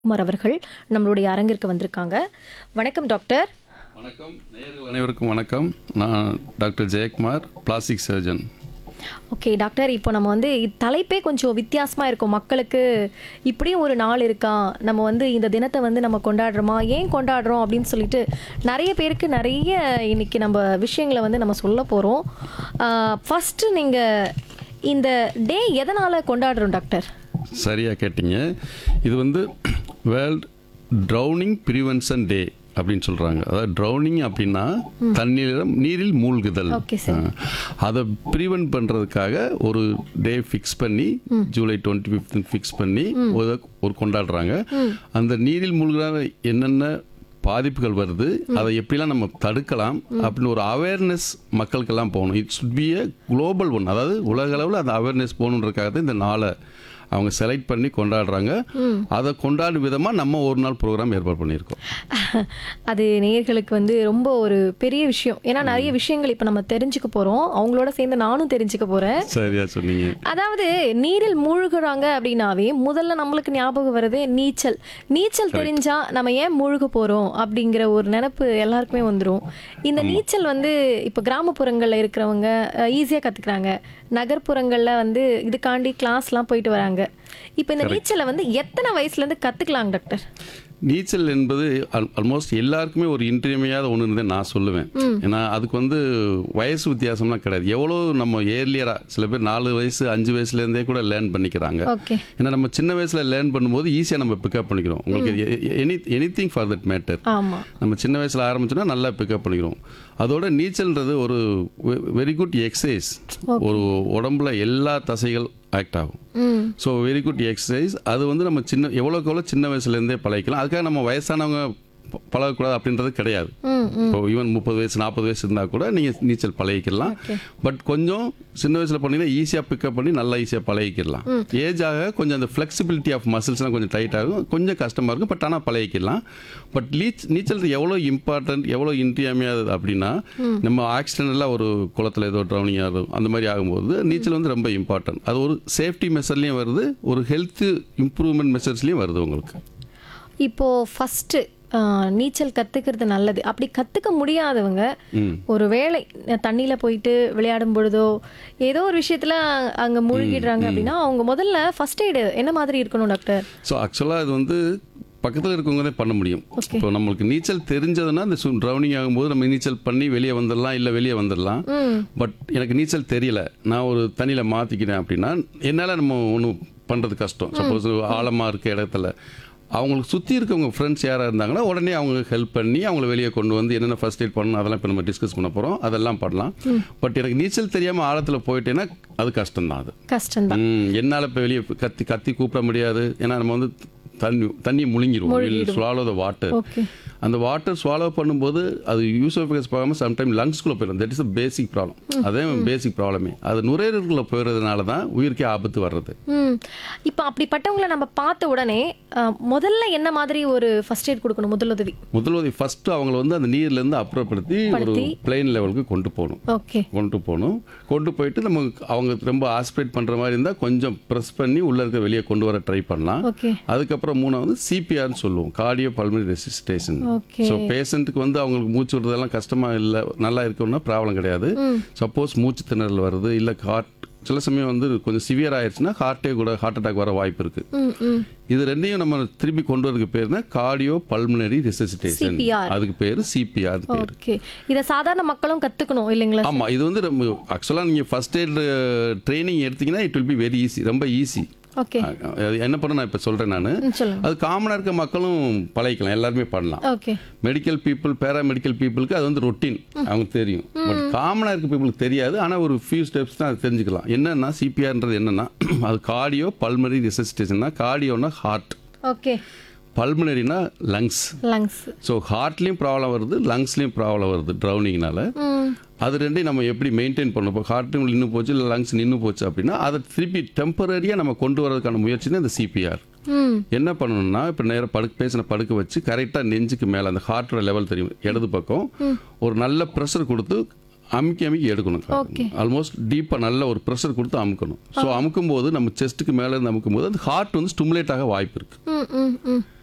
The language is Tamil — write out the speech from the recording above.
குமார் அவர்கள் நம்மளுடைய அரங்கிற்கு வந்திருக்காங்க வணக்கம் டாக்டர் வணக்கம் நேயர்கள் அனைவருக்கும் வணக்கம் நான் doctor Jayakumar plastic surgeon okay doctor இப்போ நம்ம வந்து இத் தலைப்பே கொஞ்சம் வித்தியாசமாக இருக்கும் மக்களுக்கு இப்படியும் ஒரு நாள் இருக்கா நம்ம வந்து இந்த தினத்தை வந்து நம்ம கொண்டாடுறோமா ஏன் கொண்டாடுறோம் அப்படின்னு சொல்லிட்டு நிறைய பேருக்கு நிறைய இன்னைக்கு நம்ம விஷயங்களை வந்து நம்ம சொல்ல போகிறோம் ஃபஸ்ட்டு நீங்கள் இந்த டே எதனால் கொண்டாடுறோம் டாக்டர் சரியாக கேட்டீங்க இது வந்து வேர்ல்ட் ட்ரௌனிங் ப்ரிவென்ஷன் டே அப்படின்னு சொல்கிறாங்க அதாவது ட்ரௌனிங் அப்படின்னா தண்ணீரில் நீரில் மூழ்குதல் Okay, sir. ஆ. அதை ப்ரிவென்ட் பண்ணுறதுக்காக ஒரு டே ஃபிக்ஸ் பண்ணி ஜூலை டுவெண்ட்டி ஃபிஃப்த் ஃபிக்ஸ் பண்ணி ஒரு ஒரு கொண்டாடுறாங்க அந்த நீரில் மூழ்கிற என்னென்ன பாதிப்புகள் வருது அதை எப்படிலாம் நம்ம தடுக்கலாம் அப்படின்னு ஒரு அவேர்னஸ் மக்களுக்கெல்லாம் போகணும் it should be a global one அதாவது உலக அளவில் அந்த அவேர்னஸ் போகணுன்றக்காக தான் இந்த நாளை அவங்க செலக்ட் பண்ணி கொண்டாடுறாங்க அதை கொண்டாடும் விதமாக நம்ம ஒரு நாள் ப்ரோக்ராம் ஏற்பாடு பண்ணியிருக்கோம் அது நேயர்களுக்கு வந்து ரொம்ப ஒரு பெரிய விஷயம் ஏன்னா நிறைய விஷயங்கள் இப்போ நம்ம தெரிஞ்சுக்க போகிறோம் அவங்களோட சேர்ந்து நானும் தெரிஞ்சுக்க போகிறேன் சரியா சொன்னீங்க அதாவது நீரில் மூழ்குறாங்க அப்படின்னாவே முதல்ல நம்மளுக்கு ஞாபகம் வருது நீச்சல் நீச்சல் தெரிஞ்சா நம்ம ஏன் மூழ்க போறோம் அப்படிங்கிற ஒரு நினைப்பு எல்லாருக்குமே வந்துடும் இந்த நீச்சல் வந்து இப்போ கிராமப்புறங்கள்ல இருக்கிறவங்க ஈஸியாக கத்துக்கிறாங்க நகர்ப்புறங்கள்ல வந்து இதுக்காண்டி கிளாஸ்லாம் போயிட்டு வராங்க இப்போ இந்த நீச்சலை வந்து எத்தனை வயசுல இருந்து கத்துக்கலாங்க டாக்டர் நீச்சல் என்பது ஆல்மோஸ்ட் எல்லாருக்குமே ஒரு இன்றியமையாத ஒன்றுன்னு நான் சொல்லுவேன் ஏன்னா அதுக்கு வந்து வயசு வித்தியாசம்லாம் கிடையாது எவ்வளோ நம்ம ஏர்லியராக சில பேர் நாலு வயசு அஞ்சு வயசுலேருந்தே கூட லேர்ன் பண்ணிக்கிறாங்க ஓகே ஏன்னா நம்ம சின்ன வயசில் லேர்ன் பண்ணும்போது ஈஸியாக நம்ம பிக்கப் பண்ணிக்கிறோம் உங்களுக்கு any any thing for that matter ஆமா நம்ம சின்ன வயசில் ஆரம்பிச்சோன்னா நல்லா பிக்கப் பண்ணிக்கிறோம் அதோட நீச்சல்ன்றது ஒரு வெரி குட் எக்ஸசைஸ் ஒரு உடம்புல எல்லா தசைகள் ஆக்ட் ஆகும் ம் ஸோ வெரி குட் எக்ஸசைஸ் அது வந்து நம்ம சின்ன எவ்வளோக்கு எவ்வளோ சின்ன வயசுலேருந்தே பழகிக்கலாம் அதுக்காக நம்ம வயசானவங்க ப- பழகக்கூடாது அப்படின்றது கிடையாது ம் இப்போ ஈவன் முப்பது வயசு நாற்பது வயசு இருந்தால் கூட நீங்கள் நீச்சல் பழகிக்கலாம் பட் கொஞ்சம் சின்ன வயசில் பண்ணீங்கன்னா ஈஸியாக பிக்கப் பண்ணி நல்லா ஈஸியாக பழகிக்கலாம் ஏஜ் ஆக கொஞ்சம் அந்த ஃப்ளெக்சிபிலிட்டி ஆஃப் மசில்ஸ்லாம் கொஞ்சம் டைட் ஆகும் கொஞ்சம் கஷ்டமாக இருக்கும் பட் ஆனால் பழகிக்கலாம் பட் லீச் நீச்சல் எவ்வளோ இம்பார்ட்டன்ட் எவ்வளோ இன்றியமையாதது அப்படின்னா நம்ம ஆக்சிடென்டலாக ஒரு குளத்தில் ஏதோ ட்ரௌனிங் ஆகும் அந்த மாதிரி ஆகும்போது நீச்சல் வந்து ரொம்ப இம்பார்ட்டன்ட் அது ஒரு சேஃப்டி மெஷர்லேயும் வருது ஒரு ஹெல்த் இம்ப்ரூவ்மெண்ட் மெஷர்ஸ்லேயும் வருது உங்களுக்கு இப்போ ஃபர்ஸ்ட் நீச்சல் கத்துக்கிறது நல்லது அப்படி கத்துக்க முடியாதவங்க ம் ஒரு வேளை தண்ணியில போயிட்டு விளையாடும் பொழுதோ ஏதோ ஒரு விஷயத்துல அங்க மூழ்கிடுறாங்க அப்படின்னா அவங்க முதல்ல ஃபர்ஸ்ட் எய்டு என்ன மாதிரி இருக்கணும் டாக்டர் ஸோ ஆக்சுவலாக இது வந்து பக்கத்தில் இருக்கவங்க தான் பண்ண முடியும் Okay. இப்போ நம்மளுக்கு நீச்சல் தெரிஞ்சதுன்னா இந்த ட்ரௌனிங் ஆகும்போது நம்ம நீச்சல் பண்ணி வெளியே வந்துடலாம் இல்லை வெளியே வந்துடலாம் ம் பட் எனக்கு நீச்சல் தெரியல நான் ஒரு தண்ணியில் மாற்றிக்கிறேன் அப்படின்னா என்னால் நம்ம ஒன்றும் பண்ணுறது கஷ்டம் சப்போஸ் ஆழமாக இருக்க இடத்துல அவங்களுக்கு சுற்றி இருக்கவங்க ஃப்ரெண்ட்ஸ் யாராக இருந்தாங்கன்னா உடனே அவங்க ஹெல்ப் பண்ணி அவங்கள வெளியே கொண்டு வந்து என்னென்ன ஃபர்ஸ்ட் எய்ட் பண்ணணும் அதெல்லாம் இப்போ நம்ம டிஸ்கஸ் பண்ண போகிறோம் அதெல்லாம் பண்ணலாம் பட் எனக்கு நீச்சல் தெரியாமல் ஆழத்தில் போயிட்டேன்னா அது கஷ்டம்தான் அது கஷ்டம்தான் ம், என்னால இப்போ வெளியே கத்தி கத்தி கூப்பிட முடியாது ஏன்னா நம்ம வந்து தண்ணி தண்ணி முழுங்கிரும் ஸ்வாலோ த வாட்டர் ஓகே அந்த வாட்டர் ஸ்வாலோ பண்ணும்போது அது யூசோஃபிகஸ் போகாமல் சம்டைம் லங்ஸ்குள்ளே போயிடும் தட் இஸ் பேசிக் ப்ராப்ளம் அதே பேசிக் ப்ராப்ளமே அது நுரையீரலுக்குள்ள போயிடுறதுனால தான் உயிருக்கே ஆபத்து வர்றது ம் இப்போ அப்படிப்பட்டவங்கள நம்ம பார்த்த உடனே அஹ், முதல்ல என்ன மாதிரி ஒரு ஃபர்ஸ்ட் எய்ட் கொடுக்கணும் முதலுதவி முதல்வதி ஃபர்ஸ்ட் அவங்கள வந்து அந்த நீர்லேருந்து அப்புறப்படுத்தி ஒரு பிளெயின் லெவலுக்கு கொண்டு போகணும் ஓகே கொண்டு போகணும் கொண்டு போயிட்டு நம்ம அவங்க ரொம்ப ஆஸ்பிரேட் பண்ணுற மாதிரி இருந்தால் கொஞ்சம் ப்ரெஸ் பண்ணி உள்ளே இருக்க வெளியே கொண்டு வர ட்ரை பண்ணலாம் ஓகே அதுக்கப்புறம் மூணாவது சிபிஆர்னு சொல்லுவோம் cardio pulmonary resuscitation okay so பேஷண்ட்டுக்கு வந்து அவங்களுக்கு மூச்சு விடுறதெல்லாம் கஷ்டமாக இல்லை நல்லா இருக்கணும்னா ப்ராப்ளம் கிடையாது சப்போஸ் மூச்சு திணறல் வருது இல்லை ஹார்ட் சில சமயம் வந்து கொஞ்சம் சிவியர் ஆயிடுச்சுன்னா ஹார்ட்டே கூட ஹார்ட் அட்டாக் வர வாய்ப்பு இருக்கு ம் ம் இது ரெண்டையும் நம்ம திருப்பி கொண்டு வரதுக்கு பேர் தான் கார்டியோ பல்மனரி ரெசிஸ்டேஷன் CPR. அதுக்கு பேர் சிபிஆர் பேர் ஓகே இதை சாதாரண மக்களும் கத்துக்கணும் இல்லைங்களா ஆமா இது வந்து ரொம்ப ஆக்சுவலாக நீங்கள் ஃபர்ஸ்ட் எய்ட் ட்ரைனிங் எடுத்தீங்கன்னா it will be very easy ரொம்ப ஈஸி ஓகே என்ன பண்ண நான் இப்போ சொல்கிறேன் நான் ம், சொல்லுங்க அது காமனாக இருக்க மக்களும் பழகிக்கலாம் எல்லாருமே பண்ணலாம் ஓகே மெடிக்கல் பீப்புள் பேராமெடிக்கல் பீப்புளுக்கு அது வந்து ரொட்டீன் அவங்க தெரியும் பட் காமனாக இருக்க பீப்புளுக்கு தெரியாது ஆனால் ஒரு ஃபியூ ஸ்டெப்ஸ் தான் அது தெரிஞ்சுக்கலாம் என்னன்னா சிபிஆர்ன்றது என்னன்னா அது கார்டியோ பல்மரி ரெசிஸ்டேஷன் தான் கார்டியோனா ஹார்ட் ஓகே பல்மனரினா லங்ஸ் லங்ஸ் ஸோ ஹார்ட்லேயும் ப்ராப்ளம் வருது லங்ஸ்லேயும் ப்ராப்ளம் வருது ட்ரௌனிங்னால ம் அது ரெண்டையும் நம்ம எப்படி மெயின்டைன் பண்ணணும் இப்போ ஹார்ட்டும் நின்று போச்சு இல்லை லங்ஸ் நின்று போச்சு அப்படின்னா அதை திருப்பி டெம்பரரியாக நம்ம கொண்டு வரதுக்கான முயற்சி தான் இந்த சிபிஆர் ம் என்ன பண்ணணும்னா இப்போ நேரம் படுக்க பேசின படுக்க வச்சு கரெக்டாக நெஞ்சுக்கு மேலே அந்த ஹார்ட்டோட லெவல் தெரியும் இடது பக்கம் ஒரு நல்ல ப்ரெஷர் கொடுத்து அமுக்கி அமுக்கி எடுக்கணும் Okay. ஆல்மோஸ்ட் டீப்பாக நல்ல ஒரு ப்ரெஷர் கொடுத்து அமுக்கணும் ஸோ அமுக்கும் போது நம்ம செஸ்ட்டுக்கு மேலே இருந்து அமுக்கும் போது அந்த ஹார்ட் வந்து ஸ்டிமுலேட் ஆக வாய்ப்பு இருக்குது ம் ம் ம்